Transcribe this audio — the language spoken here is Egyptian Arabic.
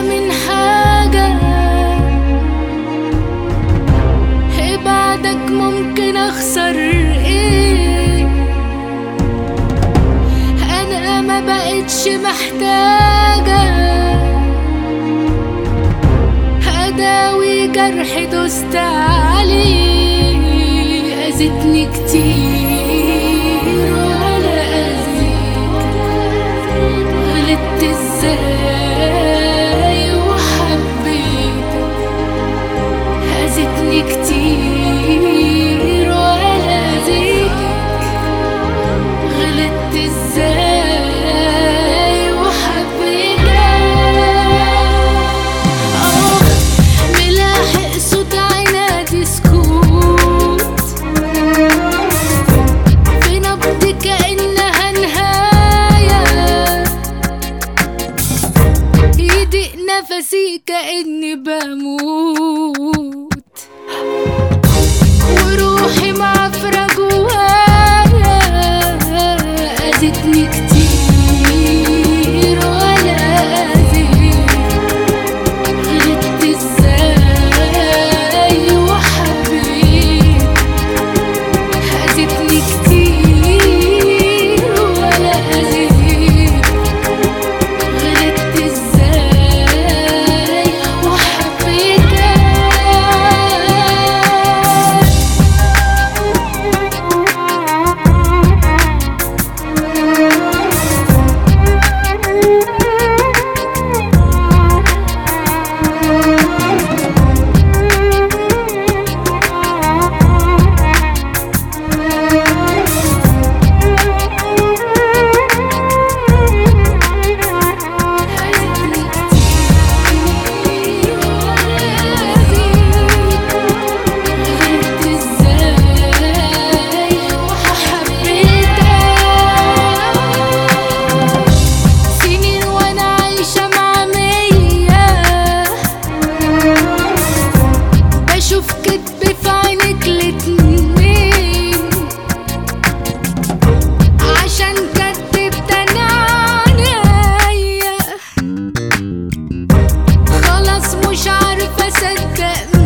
من حاجة بعدك ممكن اخسر ايه انا ما بقتش محتاجة اداوي جرح دوست عليه اذتني كتير ولا اذيك غلطت ازاي وحبيتك أذتني كتير ولا أذيتك غلطت ازاي وحبيتك اه ملاحق صوت عنادي سكوت في نبض كأنها نهاية يضيق نفسي كأني بموت وروحي معفرة جوايا أذتني كتير ولا أذيت غلطت ازاي وحبيت أذتني كتير ولا أذيت غلطت ازاي وحبيتك سنين وانا عايشة مع مية بشوف كدب في عينك الاتنين عشان كدبت انا عنيا خلاص مش عارفة اصدق